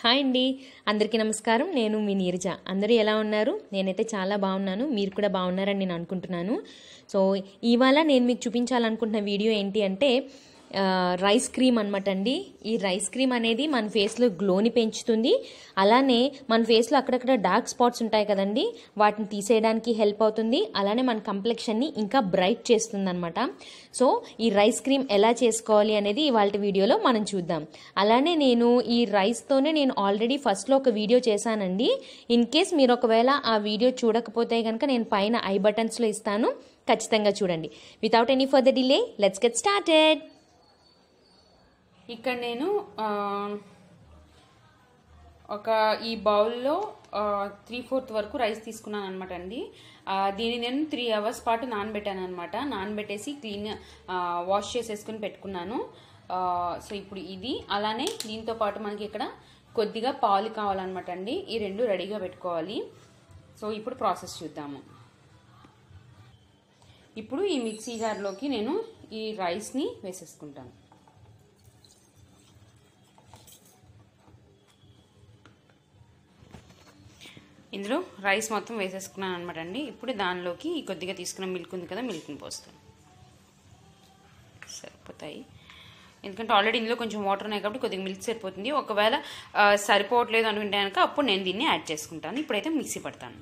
Hi అండి అందరికీ నమస్కారం నేను మీ నీరజ అందరూ ఎలా ఉన్నారు నేనైతే చాలా బాగున్నాను మీరు కూడా బాగున్నారని నేను అనుకుంటున్నాను సో ఇవాళ నేను మీకు చూపించాలనుకుంటున్న వీడియో ఏంటి అంటే ఆ, రైస్ క్రీమ్ అనమాట అండి ఈ రైస్ క్రీమ్ అనేది మన ఫేస్లో గ్లోని పెంచుతుంది అలానే మన ఫేస్లో అక్కడక్కడ డార్క్ స్పాట్స్ ఉంటాయి కదండి వాటిని తీసేయడానికి హెల్ప్ అవుతుంది అలానే మన కంప్లెక్షన్ని ఇంకా బ్రైట్ చేస్తుంది అనమాట సో ఈ రైస్ క్రీమ్ ఎలా చేసుకోవాలి అనేది ఇవాళ వీడియోలో మనం చూద్దాం అలానే నేను ఈ రైస్తోనే నేను ఆల్రెడీ ఫస్ట్లో ఒక వీడియో చేశానండి ఇన్ కేస్ మీరు ఒకవేళ ఆ వీడియో చూడకపోతే కనుక నేను పైన ఐ బటన్స్లో ఇస్తాను ఖచ్చితంగా చూడండి without any further delay let's get started ఇక్కడ నేను ఆ, ఒక ఈ బౌల్లో త్రీ ఫోర్త్ వరకు రైస్ తీసుకున్నాను అనమాట అండి ఆ, దీన్ని నేను త్రీ అవర్స్ పాటు నానబెట్టాను అనమాట నానబెట్టేసి క్లీన్ వాష్ చేసేసుకుని పెట్టుకున్నాను ఆ, సో ఇప్పుడు ఇది అలానే దీంతో పాటు మనకి ఇక్కడ కొద్దిగా పాలు కావాలన్నమాట అండి ఈ రెండు రెడీగా పెట్టుకోవాలి సో ఇప్పుడు ప్రాసెస్ చూద్దాము ఇప్పుడు ఈ మిక్సీ జార్లోకి నేను ఈ రైస్ని వేసేసుకుంటాను ఇందులో రైస్ మొత్తం వేసేసుకున్నాను అనమాట అండి ఇప్పుడు దానిలోకి ఈ కొద్దిగా తీసుకున్న మిల్క్ ఉంది కదా మిల్క్ని పోస్తాను సరిపోతాయి ఎందుకంటే ఆల్రెడీ ఇందులో కొంచెం వాటర్ ఉన్నాయి కాబట్టి కొద్దిగా మిల్క్ సరిపోతుంది ఒకవేళ ఆ, సరిపోవట్లేదు అనుకుంటే కనుక అప్పుడు నేను దీన్ని యాడ్ చేసుకుంటాను ఇప్పుడైతే మిక్సీ పడతాను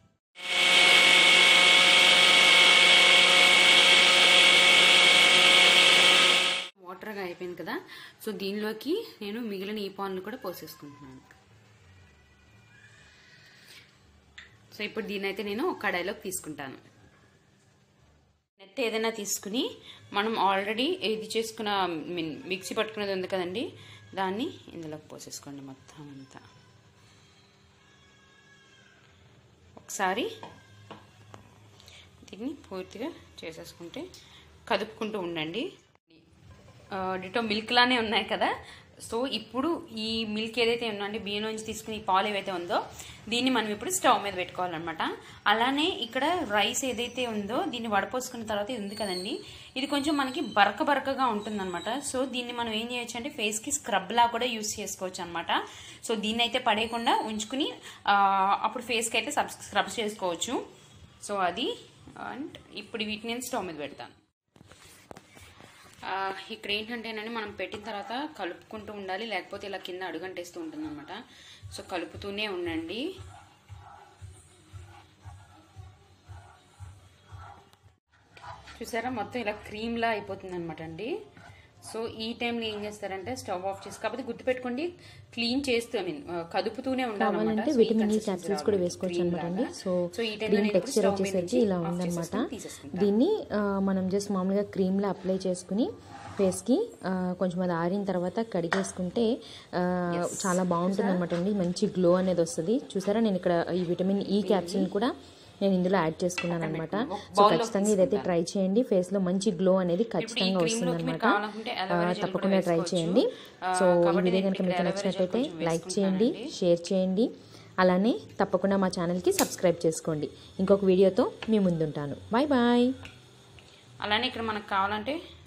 వాటర్గా అయిపోయింది కదా సో దీనిలోకి నేను మిగిలిన ఈ పాన్లు కూడా పోసేసుకుంటున్నాను సో ఇప్పుడు దీని అయితే నేను ఒక కడాయిలోకి తీసుకుంటాను నెట్ ఏదైనా తీసుకుని మనం ఆల్రెడీ ఇది చేసుకున్న మీన్ మిక్సీ పట్టుకునేది ఉంది కదండి దాన్ని ఇందులోకి పోసేసుకోండి మొత్తం అంతా ఒకసారి దీన్ని పూర్తిగా చేసేసుకుంటే కదుపుకుంటూ ఉండండి ఆ, డిటో మిల్క్ లానే ఉన్నాయి కదా సో ఇప్పుడు ఈ మిల్క్ ఏదైతే ఉందో అంటే బియ్యం నుంచి తీసుకుని ఈ పాలు ఏవైతే ఉందో దీన్ని మనం ఇప్పుడు స్టవ్ మీద పెట్టుకోవాలన్నమాట అలానే ఇక్కడ రైస్ ఏదైతే ఉందో దీన్ని వడపోసుకున్న తర్వాత ఇది ఉంది కదండి ఇది కొంచెం మనకి బరక బరకగా ఉంటుందన్నమాట సో దీన్ని మనం ఏం చేయొచ్చు అంటే ఫేస్కి స్క్రబ్ లా కూడా యూస్ చేసుకోవచ్చు అనమాట సో దీన్ని అయితే పడేయకుండా ఉంచుకుని ఆ, అప్పుడు ఫేస్కి అయితే సబ్ స్క్రబ్ చేసుకోవచ్చు సో అది అండ్ ఇప్పుడు వీటిని నేను స్టవ్ మీద పెడతాను ఆ, ఇక్కడ ఏంటంటేనండి మనం పెట్టిన తర్వాత కలుపుకుంటూ ఉండాలి లేకపోతే ఇలా కింద అడుగంటేస్తూ ఉంటుంది అనమాట సో కలుపుతూనే ఉండండి చూసారా మొత్తం ఇలా క్రీమ్లా అయిపోతుంది అనమాట అండి సో ఈ టైంలో ఏం చేస్తారంటే స్టవ్ ఆఫ్ చేసి కాకపోతే గుర్తుపెట్టుకోండి క్లీన్ చేస్తూ ఐ మీన్ కదుపుతూనే ఉండాలన్నమాట కావాలంటే సో ఈ విటమిన్ ఈ consistency క్యాప్సిల్స్ కూడా రావాలి. వేసుకోవచ్చు Cream అనమాట అండి లాగా. సో సో ఈ టైంలో క్రీమ్ నేను ఇప్పుడు టెక్స్చర్ స్టవ్ మీద వచ్చేసరికి నుంచి ఇలా ఆఫ్ ఉందన్నమాట చేసేసుకుని తీసేసుకుంటాను. దీన్ని ఆ, మనం జస్ట్ మామూలుగా క్రీమ్లా అప్లై చేసుకుని ఫేస్కి కొంచెం అది ఆరిన తర్వాత కడిగేసుకుంటే ఆ, చాలా బాగుంటుంది అనమాట అండి మంచి గ్లో అనేది వస్తుంది చూసారా నేను ఇక్కడ ఈ విటమిన్ ఈ క్యాప్సిల్ కూడా నేను ఇందులో యాడ్ చేసుకున్నాను అనమాట సో ఖచ్చితంగా ఇదైతే ట్రై చేయండి ఫేస్ లో మంచి గ్లో అనేది ఖచ్చితంగా వస్తుంది అనమాట కావాలనుకుంటే aloe gel తప్పకుండా ట్రై చేయండి సో ఈ వీడియో కనుక మీకు నచ్చినట్లయితే లైక్ చేయండి షేర్ చేయండి అలానే తప్పకుండా మా ఛానల్కి సబ్స్క్రైబ్ చేసుకోండి ఇంకొక వీడియోతో మీ ముందుంటాను బాయ్ బాయ్ అలానే ఇక్కడ మనకు కావాలంటే